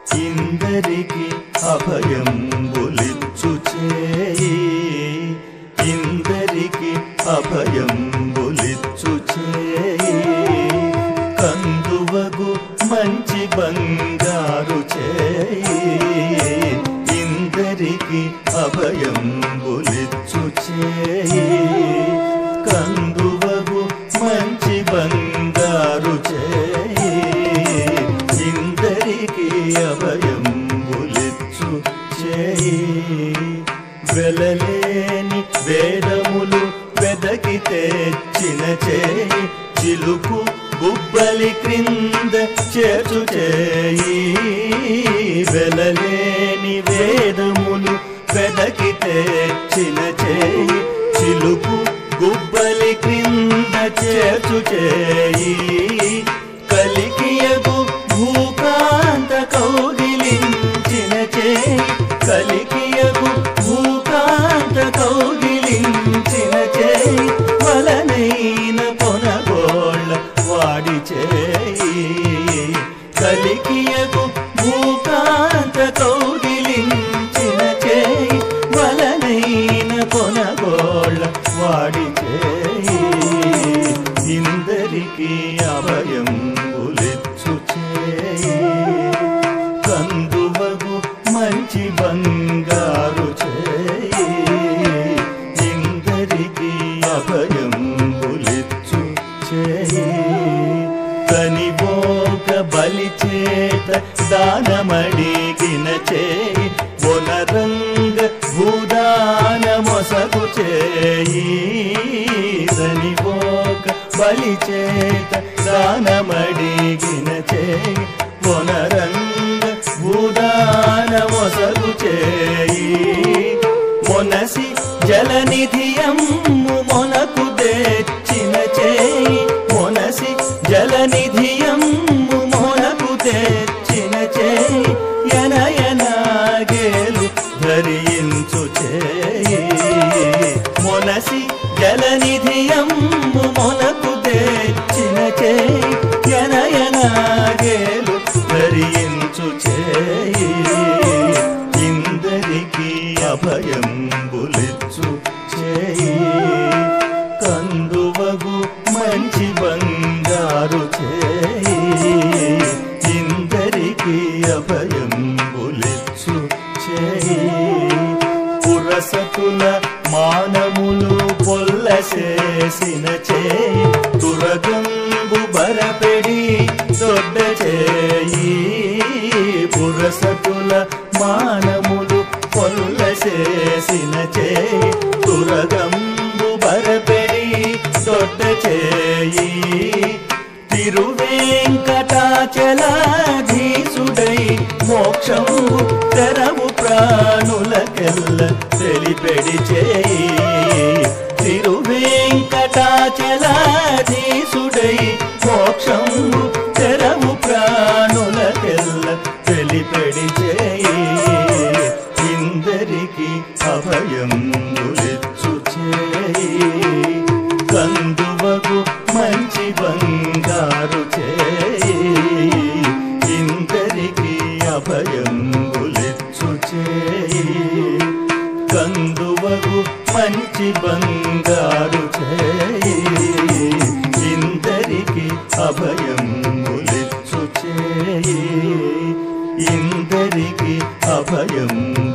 ఇందరికి అభయం బొలిచ్చు చేయి ఇందరికి అభయం బొలిచ్చు చేయి కందువగు మంచి బంగారు చేయి ఇందరికి అభయం బొలిచ్చు చేయి కందువగు మంచి బంగారు చేయి ఇందరికి అభయం బొలిచ్చు చేయి వెలలేని వేదములు వెదకి తెచ్చిన చేయి చిలుకు గుబ్బలి క్రింద చేర్చు చేయి వెలలేని వేదములు వెదకి తెచ్చిన చేయి చిలుకు గుబ్బలి క్రింద చేర్చు చేయి కలికియగు భూకాంత కౌగిలించిన చేయి కలికియగు భూకాంత కౌగిలించిన చేయి వలనైన కొనగోళ్ళ వాడి చేయి కలికియగు భూకాంత కౌగిలించిన చేయి వలనైన కొనగోళ్ళ వాడి చేయి ఇందరికి అభయం ఉలిచ్చు చేయి కందువగు మంచి బంగారు చేయి ఇందరికి అభయం ఉలిచ్చు చేయి కనిపోక బలి చేత దానమడిగిన చేయి ఒనరంగ భూదాన మొసగు చేయి కనిపోక బలి చేత దానమడిగిన చేయి ఒనరంగ భూదాన మొసగు చేయి మొనసి జలనిధియమ్ము మొనకు తెచ్చిన చేయి మొనసి జలనిధియమ్ము మొనకు తెచ్చిన చేయి ఎనయనాగేలు ధరించు చేయి మొనసి జలనిధియమ్ము మొనకు తెచ్చిన చేయి ఎనయనాగేలు ధరించు చేయి ఇందరికి అభయం బులిచ్చు చేయి కందువగు మంచి బంగారు చేయి ఇందరికి అభయం బులిచ్చు చేయి పురసతుల మానములు పొల్లసేసిన చేయి దురగంబు బరపెడి దొడ్డ చేయి పురసతుల మానములు పొల్లసేసిన చేయి దురగంబు బరపెడి దొడ్డ చేయి తిరువేంకటాచలాధీసుడై మోక్షము తెరవు ప్రాణులకెల్ల తెలిపెడి చేయి తిరువేంకటాచలాధీసుడై మోక్షము తెరవు ప్రాణులకెల్ల తెలిపెడి చేయి ఇందరికి అభయం ఉలిచ్చు చేయి కందువగు మంచి బంగారు చేయి ఇందరికి అభయం ఉలిచ్చు చేయి కందువగు మంచి బంగారు చేయి ఇందరికి అభయం ఉలిచ్చు చేయి ఇందరికి అభయం